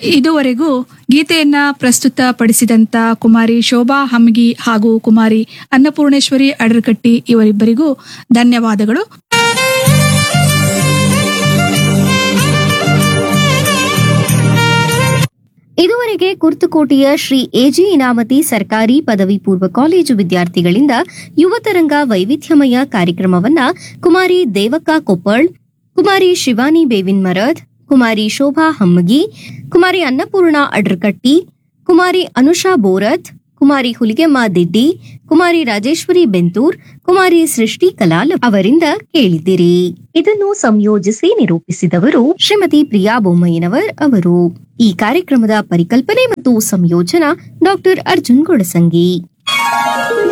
ಇದುವರೆಗೂ ಗೀತೆಯನ್ನ ಪ್ರಸ್ತುತಪಡಿಸಿದಂತ ಕುಮಾರಿ ಶೋಭಾ ಹಮ್ಗಿ ಹಾಗೂ ಕುಮಾರಿ ಅನ್ನಪೂರ್ಣೇಶ್ವರಿ ಅಡರ್ಕಟ್ಟಿ ಇವರಿಬ್ಬರಿಗೂ ಧನ್ಯವಾದಗಳು ಇದುವರೆಗೆ ಕುರ್ತಕೋಟೆಯ ಶ್ರೀ ಎಜಿ ಇನಾಮತಿ ಸರ್ಕಾರಿ ಪದವಿ ಪೂರ್ವ ಕಾಲೇಜು ವಿದ್ಯಾರ್ಥಿಗಳಿಂದ ಯುವತರಂಗ ವೈವಿಧ್ಯಮಯ ಕಾರ್ಯಕ್ರಮವನ್ನ ಕುಮಾರಿ ದೇವಕ್ಕ ಕೊಪ್ಪಳ್ ಕುಮಾರಿ ಶಿವಾನಿ ಬೇವಿನ್ ಮರದ್ ಕುಮಾರಿ ಶೋಭಾ ಹಮ್ಮಗಿ ಕುಮಾರಿ ಅನ್ನಪೂರ್ಣ ಅಡ್ರಕಟ್ಟಿ ಕುಮಾರಿ ಅನುಷಾ ಬೋರತ್ ಕುಮಾರಿ ಹುಲಿಗೆಮ್ಮ ದಿಡ್ಡಿ ಕುಮಾರಿ ರಾಜೇಶ್ವರಿ ಬೆಂತೂರ್ ಕುಮಾರಿ ಸೃಷ್ಟಿ ಕಲಾಲ್ ಅವರಿಂದ ಕೇಳಿದಿರಿ ಇದನ್ನು ಸಂಯೋಜಿಸಿ ನಿರೂಪಿಸಿದವರು ಶ್ರೀಮತಿ ಪ್ರಿಯಾ ಬೊಮ್ಮಯ್ಯನವರ್ ಅವರು ಈ ಕಾರ್ಯಕ್ರಮದ ಪರಿಕಲ್ಪನೆ ಮತ್ತು ಸಂಯೋಜನಾ ಡಾಕ್ಟರ್ ಅರ್ಜುನ್ ಗೊಡಸಂಗಿ